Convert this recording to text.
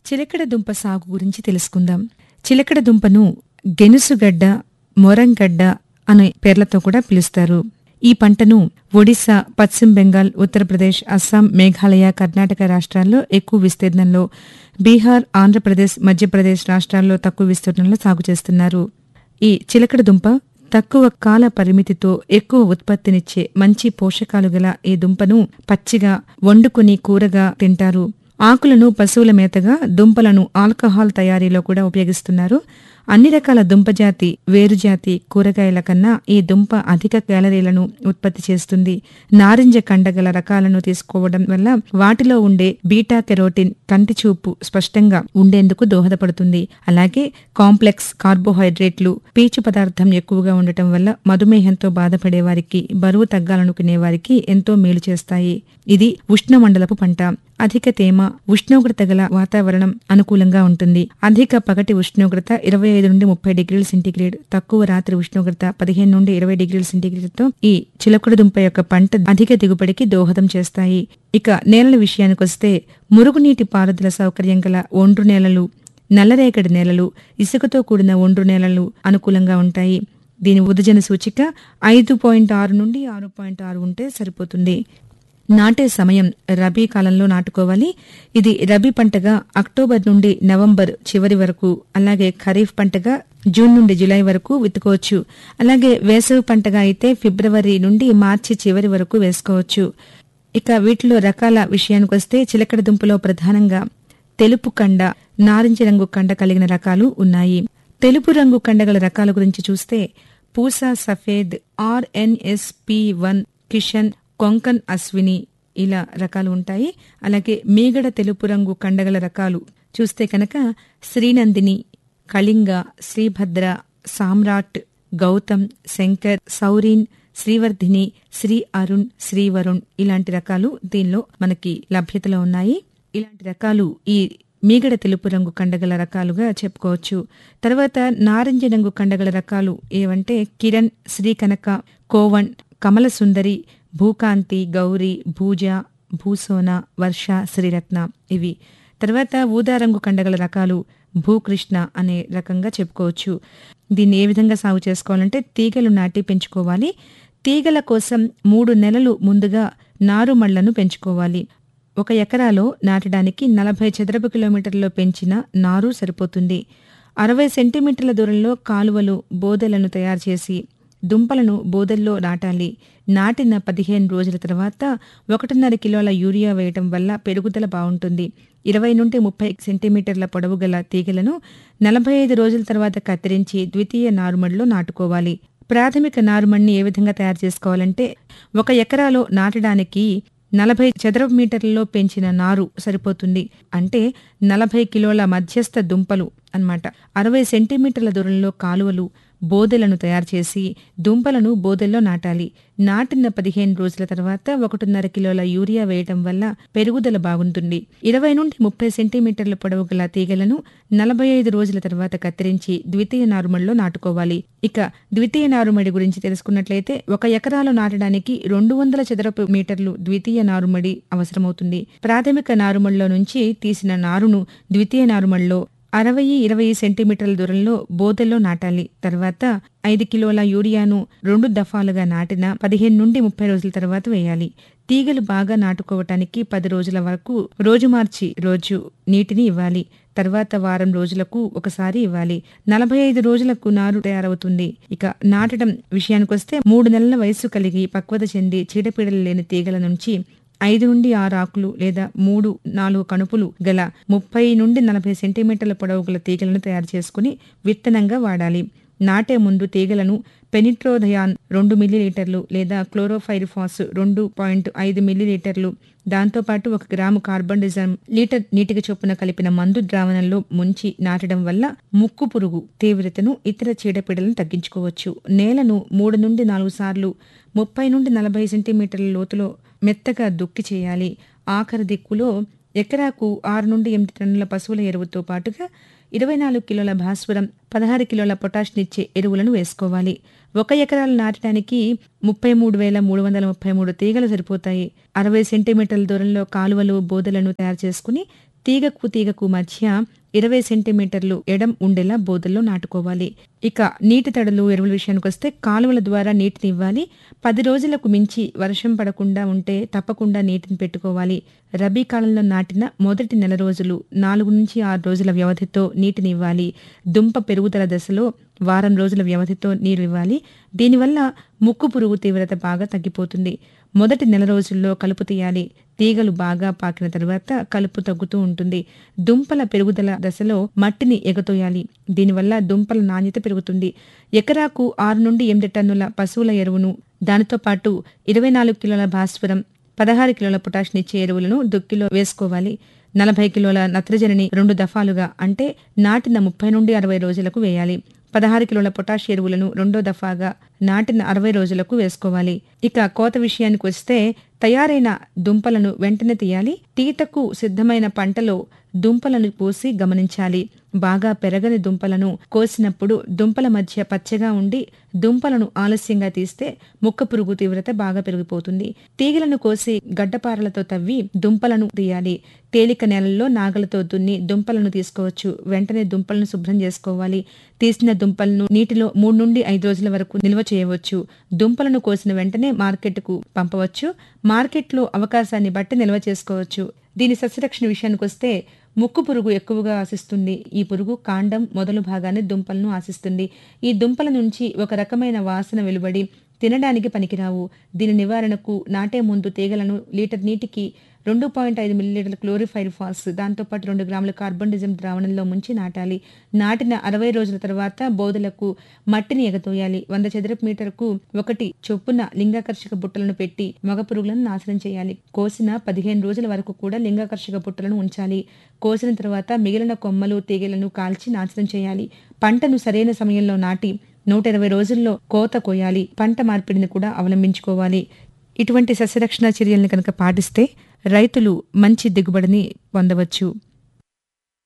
చిలకడ దుంప సాగు గురించి తెలుసుకుందాం చిలకడ దుంపను గెనుసుగడ్డ మొరంగడ్డ అనే పేర్లతో కూడా పిలుస్తారు ఈ పంటను ఒడిశా పశ్చిమ బెంగాల్ ఉత్తరప్రదేశ్ అస్సాం మేఘాలయ కర్ణాటక రాష్ట్రాల్లో ఎక్కువ విస్తీర్ణంలో బీహార్ ఆంధ్రప్రదేశ్ మధ్యప్రదేశ్ రాష్ట్రాల్లో తక్కువ విస్తీర్ణంలో సాగు చేస్తున్నారు ఈ చిలకడ దుంప తక్కువ కాల పరిమితితో ఎక్కువ ఉత్పత్తినిచ్చే మంచి పోషకాలు గల ఈ దుంపను పచ్చిగా వండుకుని కూరగా తింటారు ఆకులను పశువుల మేతగా దుంపలను ఆల్కహాల్ తయారీలో కూడా ఉపయోగిస్తున్నారు అన్ని రకాల దుంపజాతి వేరుజాతి కూరగాయల కన్నా ఈ దుంప అధిక క్యాలరీలను ఉత్పత్తి చేస్తుంది నారింజ కండగల రకాలను తీసుకోవడం వల్ల వాటిలో ఉండే బీటా కెరోటిన్ కంటి చూపు స్పష్టంగా ఉండేందుకు దోహదపడుతుంది అలాగే కాంప్లెక్స్ కార్బోహైడ్రేట్లు పీచు పదార్థం ఎక్కువగా ఉండటం వల్ల మధుమేహంతో బాధపడే వారికి బరువు తగ్గాలనుకునే వారికి ఎంతో మేలు చేస్తాయి ఇది ఉష్ణమండలపు పంట అధిక తేమ ఉష్ణోగ్రత గల వాతావరణం అనుకూలంగా ఉంటుంది అధిక పగటి ఉష్ణోగ్రత ఇరవై ఐదు నుండి ముప్పై డిగ్రీల సెంటీగ్రేడ్ తక్కువ రాత్రి ఉష్ణోగ్రత పదిహేను నుండి ఇరవై డిగ్రీల సెంటీగ్రేడ్తో ఈ చిలకడ దుంప యొక్క పంట అధిక దిగుబడికి దోహదం చేస్తాయి ఇక నేలల విషయానికొస్తే మురుగునీటి పారుదల సౌకర్యం గల ఒండ్రు నేలలు నల్లరేగడి నేలలు ఇసుకతో కూడిన ఒండ్రు నేలలు అనుకూలంగా ఉంటాయి దీని ఉదజన సూచిక ఐదు పాయింట్ ఆరు నుండి ఆరు పాయింట్ ఆరు ఉంటే సరిపోతుంది నాటే సమయం రబీ కాలంలో నాటుకోవాలి ఇది రబీ పంటగా అక్టోబర్ నుండి నవంబర్ చివరి వరకు అలాగే ఖరీఫ్ పంటగా జూన్ నుండి జూలై వరకు విత్తుకోవచ్చు అలాగే వేసవి పంటగా అయితే ఫిబ్రవరి నుండి మార్చి చివరి వరకు వేసుకోవచ్చు ఇక వీటిలో రకాల విషయానికొస్తే చిలకడ దుంపలో ప్రధానంగా తెలుపు కండ నారింజ రంగు కండ కలిగిన రకాలు ఉన్నాయి తెలుపు రంగు కండగల రకాల గురించి చూస్తే Pusa Safed RNS P one Kishan Konkan Ashwini ఇలా రకాలు ఉంటాయి అలాగే మీగడ తెలుపు రంగు కండగల రకాలు చూస్తే కనుక శ్రీనందిని కళింగ శ్రీభద్ర సామ్రాట్ గౌతమ్ శంకర్ సౌరీన్ శ్రీవర్ధిని శ్రీ అరుణ్ శ్రీవరుణ్ ఇలాంటి రకాలు దీనిలో మనకి లభ్యతలో ఉన్నాయి ఇలాంటి రకాలు ఈ మీగడ తెలుపు రంగు కండగల రకాలుగా చెప్పుకోవచ్చు తర్వాత నారింజ రంగు కండగల రకాలు ఏవంటే కిరణ్ శ్రీకనక కోవన్ కమల సుందరి భూకాంతి గౌరి భూజ భూసోన వర్ష శ్రీరత్న ఇవి తర్వాత ఊదా రంగు కండగల రకాలు భూకృష్ణ అనే రకంగా చెప్పుకోవచ్చు దీన్ని ఏ విధంగా సాగు చేసుకోవాలంటే తీగలు నాటి పెంచుకోవాలి తీగల కోసం మూడు నెలలు ముందుగా నారుమళ్లను పెంచుకోవాలి ఒక ఎకరాలో నాటడానికి నలభై చదరపు కిలోమీటర్లో పెంచిన నారు సరిపోతుంది అరవై సెంటీమీటర్ల దూరంలో కాలువలు బోదెలను తయారు చేసి దుంపలను బోదెల్లో నాటాలి నాటిన పదిహేను రోజుల తర్వాత ఒకటిన్నర కిలోల యూరియా వేయటం వల్ల పెరుగుదల బాగుంటుంది ఇరవై నుండి ముప్పై సెంటీమీటర్ల పొడవు గల తీగలను నలభై ఐదు రోజుల తర్వాత కత్తిరించి ద్వితీయ నారుమడిలో నాటుకోవాలి ప్రాథమిక నారుమడిని ఏ విధంగా తయారు చేసుకోవాలంటే ఒక ఎకరాలో నాటడానికి నలభై చదరపు మీటర్లలో పెంచిన నారు సరిపోతుంది అంటే నలభై కిలోల మధ్యస్థ దుంపలు అన్నమాట అరవై సెంటీమీటర్ల దూరంలో కాలువలు బోదెలను తయారు చేసి దుంపలను బోదెల్లో నాటాలి నాటిన పదిహేను రోజుల తర్వాత ఒకటిన్నర కిలోల యూరియా వేయటం వల్ల పెరుగుదల బాగుంటుంది ఇరవై నుండి ముప్పై సెంటీమీటర్ల పొడవు గల తీగలను నలభై ఐదు రోజుల తర్వాత కత్తిరించి ద్వితీయ నారుమడిలో నాటుకోవాలి ఇక ద్వితీయ నారుమడి గురించి తెలుసుకున్నట్లయితే ఒక ఎకరాలో నాటడానికి రెండు వందల చదరపు మీటర్లు ద్వితీయ నారుమడి అవసరమవుతుంది ప్రాథమిక నారుమడిలో నుంచి తీసిన నారును ద్వితీయ నారుమడిలో అరవై ఇరవై సెంటీమీటర్ల దూరంలో బోదెల్లో నాటాలి తర్వాత ఐదు కిలోల యూరియాను రెండు దఫాలుగా నాటిన పదిహేను నుండి ముప్పై రోజుల తర్వాత వేయాలి తీగలు బాగా నాటుకోవటానికి పది రోజుల వరకు రోజు మార్చి రోజు నీటిని ఇవ్వాలి తర్వాత వారం రోజులకు ఒకసారి ఇవ్వాలి నలభై ఐదు రోజులకు నారు తయారవుతుంది ఇక నాటడం విషయానికొస్తే మూడు నెలల వయసు కలిగి పక్వత చెంది చీడపీడలు లేని తీగల నుంచి ఐదు నుండి ఆరు ఆకులు లేదా మూడు నాలుగు కణుపులు గల ముప్పై నుండి నలభై సెంటీమీటర్ల పొడవు గల తీగలను తయారు చేసుకుని విత్తనంగా వాడాలి నాటే ముందు తీగలను పెనిట్రోధయాన్ రెండు మిల్లీలీటర్లు లేదా క్లోరోఫైరిఫాస్ రెండు పాయింట్ ఐదు మిల్లీలీటర్లు దాంతోపాటు ఒక గ్రాము కార్బన్ డిజైన్ లీటర్ నీటికి చొప్పున కలిపిన మందు ద్రావణంలో ముంచి నాటడం వల్ల ముక్కు పురుగు తీవ్రతను ఇతర చీడపీడలను తగ్గించుకోవచ్చు నేలను మూడు నుండి నాలుగు సార్లు ముప్పై నుండి నలభై సెంటీమీటర్ల లోతులో మెత్తగా దుక్కి చేయాలి ఆఖరి దిక్కులో ఎకరాకు ఆరు నుండి ఎనిమిది టన్నుల పశువుల ఎరువుతో పాటుగా ఇరవై నాలుగు కిలోల భాస్వరం పదహారు కిలోల పొటాష్నిచ్చే ఎరువులను వేసుకోవాలి ఒక ఎకరాలు నాటడానికి ముప్పై మూడు వేల మూడు వందల ముప్పై మూడు తీగలు సరిపోతాయి అరవై సెంటీమీటర్ల దూరంలో కాలువలు బోదలను తయారు చేసుకుని తీగకు తీగకు మధ్య ఇరవై సెంటీమీటర్లు ఎడం ఉండేలా బోధల్లో నాటుకోవాలి ఇక నీటి తడులు ఎరువుల విషయానికి వస్తే కాలువల ద్వారా నీటిని ఇవ్వాలి పది రోజులకు మించి వర్షం పడకుండా ఉంటే తప్పకుండా నీటిని పెట్టుకోవాలి రబీ కాలంలో నాటిన మొదటి నెల రోజులు నాలుగు నుంచి ఆరు రోజుల వ్యవధితో నీటిని ఇవ్వాలి దుంప పెరుగుదల దశలో వారం రోజుల వ్యవధితో నీరు ఇవ్వాలి దీనివల్ల ముక్కు పురుగు తీవ్రత బాగా తగ్గిపోతుంది మొదటి నెల రోజుల్లో కలుపు తీయాలి తీగలు బాగా పాకిన తరువాత కలుపు తగ్గుతూ ఉంటుంది దుంపల పెరుగుదల దశలో మట్టిని ఎగతోయాలి దీనివల్ల దుంపల నాణ్యత పెరుగుతుంది ఎకరాకు ఆరు నుండి ఎనిమిది టన్నుల పశువుల ఎరువును దానితో పాటు ఇరవై నాలుగు కిలోల భాస్వరం పదహారు కిలోల పొటాషినిచ్చే ఎరువులను దుక్కిలో వేసుకోవాలి నలభై కిలోల నత్రజనిని రెండు దఫాలుగా అంటే నాటిన ముప్పై నుండి అరవై రోజులకు వేయాలి పదహారు కిలోల పొటాష్ ఎరువులను రెండో దఫాగా నాటిన అరవై రోజులకు వేసుకోవాలి ఇక కోత విషయానికి వస్తే తయారైన దుంపలను వెంటనే తీయాలి తీతకు సిద్ధమైన పంటలో దుంపలను పోసి గమనించాలి బాగా పెరగని దుంపలను కోసినప్పుడు దుంపల మధ్య పచ్చగా ఉండి దుంపలను ఆలస్యంగా తీస్తే ముక్క పురుగు తీవ్రత బాగా పెరిగిపోతుంది తీగలను కోసి గడ్డపారలతో తవ్వి దుంపలను తీయాలి తేలిక నేలల్లో నాగలతో దున్ని దుంపలను తీసుకోవచ్చు వెంటనే దుంపలను శుభ్రం చేసుకోవాలి తీసిన దుంపలను నీటిలో మూడు నుండి ఐదు రోజుల వరకు నిల్వ చేయవచ్చు దుంపలను కోసిన వెంటనే మార్కెట్కు పంపవచ్చు మార్కెట్లో అవకాశాన్ని బట్టి నిల్వ చేసుకోవచ్చు దీని సస్యరక్షణ విషయానికి వస్తే ముక్కు పురుగు ఎక్కువగా ఆశిస్తుంది ఈ పురుగు కాండం మొదలు భాగాన్ని దుంపలను ఆశిస్తుంది ఈ దుంపల నుంచి ఒక రకమైన వాసన వెలువడి తినడానికి పనికిరావు దీని నివారణకు నాటే ముందు తీగలను లీటర్ నీటికి రెండు పాయింట్ ఐదు మిల్లీలీటర్ల క్లోరిఫైర్ ఫాస్ దాంతోపాటు రెండు గ్రాముల కార్బన్ డిజం ద్రావణంలో ముంచి నాటాలి నాటిన అరవై రోజుల తర్వాత బోధలకు మట్టిని ఎగతోయాలి వంద చదరపు మీటర్కు ఒకటి చొప్పున లింగాకర్షక బుట్టలను పెట్టి మగ పురుగులను నాశనం చేయాలి కోసిన పదిహేను రోజుల వరకు కూడా లింగాకర్షక బుట్టలను ఉంచాలి కోసిన తర్వాత మిగిలిన కొమ్మలు తీగలను కాల్చి నాశనం చేయాలి పంటను సరైన సమయంలో నాటి నూట ఇరవై రోజుల్లో కోత కోయాలి పంట మార్పిడిని కూడా అవలంబించుకోవాలి ఇటువంటి సస్యరక్షణ చర్యలను కనుక పాటిస్తే రైతులు మంచి దిగుబడిని పొందవచ్చు